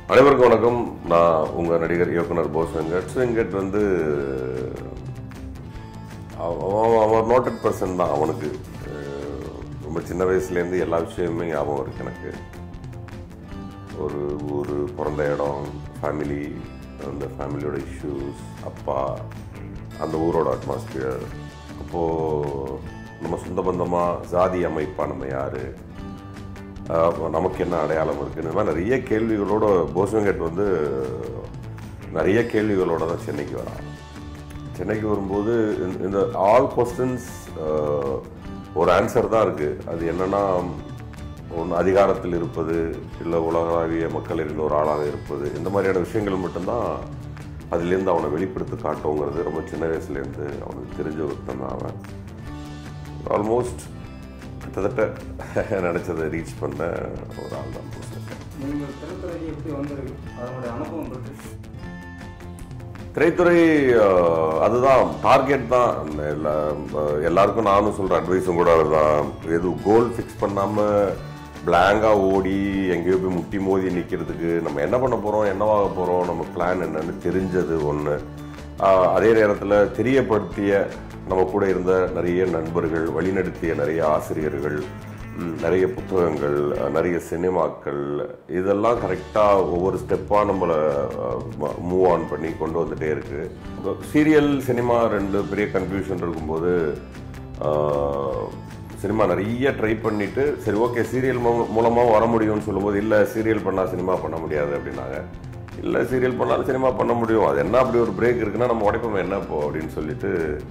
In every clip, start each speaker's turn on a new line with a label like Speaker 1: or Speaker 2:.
Speaker 1: அனைவருக்கும் வணக்கம் நான் உங்கள் நடிகர் இயக்குனர் போஸ் வெங்கட் ஸோ வெங்கட் வந்து அவ- அவன் அவன் நோட்டட் பர்சன் தான் அவனுக்கு அஹ், ரொம்ப சின்ன வயசுலேருந்து எல்லா விஷயமுமே ஞாபகம் இருக்கு எனக்கு ஒரு ஊர் பிறந்த இடம் ஃபேமிலி அந்த ஃபேமிலியோட இஷ்யூஸ் அப்பா அந்த ஊரோட அட்மாஸ்பியர் அப்போது நம்ம சொந்த பந்தமாக ஜாதி அமைப்பா நம்ம யார் நமக்கு என்ன அடையாளம் இருக்குன்னு இந்த மாதிரி நிறைய கேள்விகளோட போஸ்வெங்கட் வந்து நிறைய கேள்விகளோட தான் சென்னைக்கு வரான் சென்னைக்கு வரும்போது இந்த- இந்த ஆல் கொஸ்டின்ஸ் ஒரு ஆன்சர் தான் இருக்குது அது என்னன்னா ஒன்று அதிகாரத்தில் இருப்பது இல்லை உலகளாவிய மக்கள் இருந்த ஒரு ஆளாக இருப்பது இந்த மாதிரியான விஷயங்கள் மட்டும்தான் அதுலேருந்து அவனை வெளிப்படுத்தி காட்டுங்கிறது ரொம்ப சின்ன வயசுலேருந்து அவனுக்கு தெரிஞ்ச ஒருத்தன் தான் அவன் ஆல்மோஸ்ட் கிட்டத்தட்ட நினச்சதை ரீச் பண்ண ஒரு ஆள் தான் போஸ்வெங்கட்
Speaker 2: நீங்கள் திரைத்துறைக்கு எப்படி வந்திருக்கு அதனுடைய அனுபவம் பற்றி
Speaker 1: திரைத்துறை அஹ், அதுதான் டார்கெட் தான் அந்த எல்லா அஹ், எல்லாருக்கும் நானும் சொல்கிற அட்வைஸும் கூட அதுதான் எதுவும் கோல் ஃபிக்ஸ் பண்ணாமல் பிளாங்காக ஓடி எங்கேயோ போய் முட்டி மோதி நிற்கிறதுக்கு நம்ம என்ன பண்ண போகிறோம் என்னவாக போகிறோம் நம்ம பிளான் என்னன்னு தெரிஞ்சது ஒன்று அதே நேரத்தில் தெரியப்படுத்திய நம்ம கூட இருந்த நிறைய நண்பர்கள் வழிநடத்திய நிறைய ஆசிரியர்கள் ம், நிறைய புத்தகங்கள் அஹ், நிறைய சினிமாக்கள் இதெல்லாம் கரெக்டாக ஒவ்வொரு ஸ்டெப்பாக நம்மளை மூவ் ஆன் பண்ணி கொண்டு வந்துட்டே இருக்கு சீரியல் சினிமா ரெண்டு பெரிய கன்ஃபியூஷன் இருக்கும்போது அஹ், சினிமா நிறைய ட்ரை பண்ணிட்டு சரி ஓகே சீரியல் மூலமாக வர முடியும்னு சொல்லும்போது இல்லை சீரியல் பண்ணால் சினிமா பண்ண முடியாது அப்படின்னாங்க இல்லை சீரியல் பண்ணாலும் சினிமா பண்ண முடியும் அது என்ன அப்படி ஒரு பிரேக் இருக்குன்னா நம்ம உடைப்போம் என்ன இப்போ அப்படின்னு சொல்லிட்டு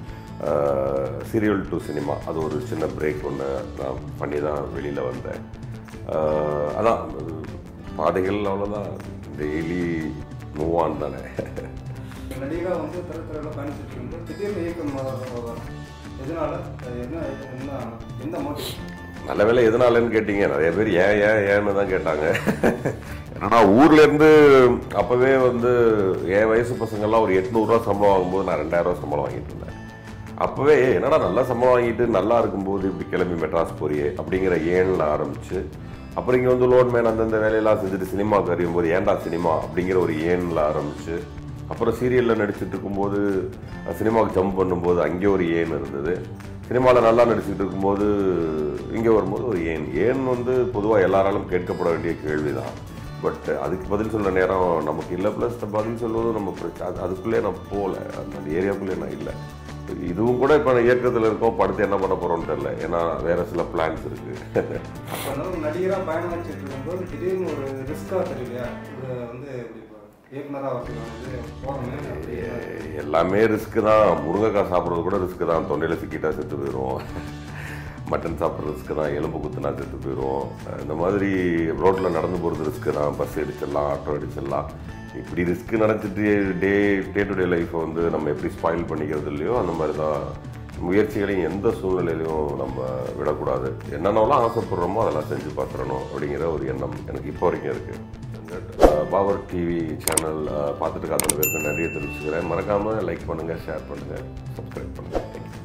Speaker 1: சீரியல் டு சினிமா அது ஒரு சின்ன பிரேக் ஒன்று நான் பண்ணி தான் வெளியில் வந்தேன் ஆஹ் அதான் அது பாதைகள் அவ்வளோதான் டெய்லி மூவ் ஆன் தானே
Speaker 2: நடிகராக வந்து திரைத்துறையில் பயணிச்சுட்டு இருக்கும்போது திடீர்னு இயக்கம் வரும் எதனால அது என்ன என்ன எந்த மோட்டிவ்
Speaker 1: நல்ல வேலை எதனாலன்னு கேட்டீங்க நிறைய பேர் ஏன் ஏன் ஏன்னு தான் கேட்டாங்க ஏன்னா ஊர்ல இருந்து அப்பவே வந்து என் வயசு பசங்கள்லாம் ஒரு எட்நூறுரூவா சம்பளம் வாங்கும்போது நான் ரெண்டாயிரம் ரூபா சம்பளம் வாங்கிட்டு இருந்தேன் அப்பவே என்னடா நல்லா சம்பளம் வாங்கிட்டு நல்லா இருக்கும்போது இப்படி கிளம்பி மெட்ராஸ் போறியே அப்படிங்கிற ஏனில் ஆரம்பிச்சு அப்புறம் இங்கே வந்து லோட்மேன் அந்தந்த வேலையெல்லாம் செஞ்சுட்டு சினிமாவுக்கு அறியும் போது ஏன்டா சினிமா அப்படிங்கிற ஒரு ஏனில் ஆரம்பிச்சு அப்புறம் சீரியலில் நடிச்சிட்டு இருக்கும்போது சினிமாவுக்கு ஜம்ப் பண்ணும்போது அங்கே ஒரு ஏன் இருந்தது சினிமாவில் நல்லா நடிச்சுட்டு இருக்கும்போது இங்கே வரும்போது ஒரு ஏன் ஏன் வந்து பொதுவாக எல்லாராலும் கேட்கப்பட வேண்டிய கேள்வி தான் பட் அதுக்கு பதில் சொல்ல நேரம் நமக்கு இல்லை ப்ளஸ் பதில் சொல்வது நம்ம பிரச்ச- அது அதுக்குள்ளே நான் போகல அந்த ஏரியாக்குள்ளே நான் இல்லை இதுவும் கூட இப்போ இயக்கத்தில் இருக்கோம் படுத்து என்ன பண்ண போகிறோம்னு தெரியல ஏன்னா வேற சில பிளான்ஸ் இருக்குது
Speaker 2: அப்போ வந்து ஒரு நடிகராக பயணிச்சுட்டு இருக்கும்போது திடீர்னு ஒரு ரிஸ்க்காக தெரியலையா இது வந்து இப்படி இப்போ இயக்குனராக வரதுக்கு வந்து போகணுமே அப்படி
Speaker 1: எல்லாமே ரிஸ்க்கு தான் முருங்கைக்காய் சாப்பிட்றது கூட ரிஸ்க்கு தான் தொண்டையில் சிக்கிட்டா செத்து போயிடும் மட்டன் சாப்பிட்ற ரிஸ்க்கு தான் எலும்பு குத்துனா செத்து போயிடும் இந்த மாதிரி ரோட்டில் நடந்து போகிறது ரிஸ்க்கு தான் பஸ் அடிச்சிடலாம் ஆட்டோ அடிச்சிடலாம் இப்படி ரிஸ்க் நினச்சிட்டு டே டே டு டே லைஃப்பை வந்து நம்ம எப்படி ஸ்பாயில் பண்ணிக்கிறது இல்லையோ அந்த மாதிரி தான் முயற்சிகளையும் எந்த சூழ்நிலையிலையும் நம்ம விடக்கூடாது என்னென்னலாம் ஆசைப்படுறோமோ அதெல்லாம் செஞ்சு பார்த்துடணும் அப்படிங்கிற ஒரு எண்ணம் எனக்கு இப்போ வரைக்கும் இருக்குது பவர் டிவி சேனல் பார்த்துட்டு இருக்க அத்தனை பேருக்கு நன்றியை தெரிவிச்சுக்கிறேன் மறக்காமல் லைக் பண்ணுங்கள் ஷேர் பண்ணுங்கள் சப்ஸ்கிரைப் பண்ணுங்கள் தேங்க்யூ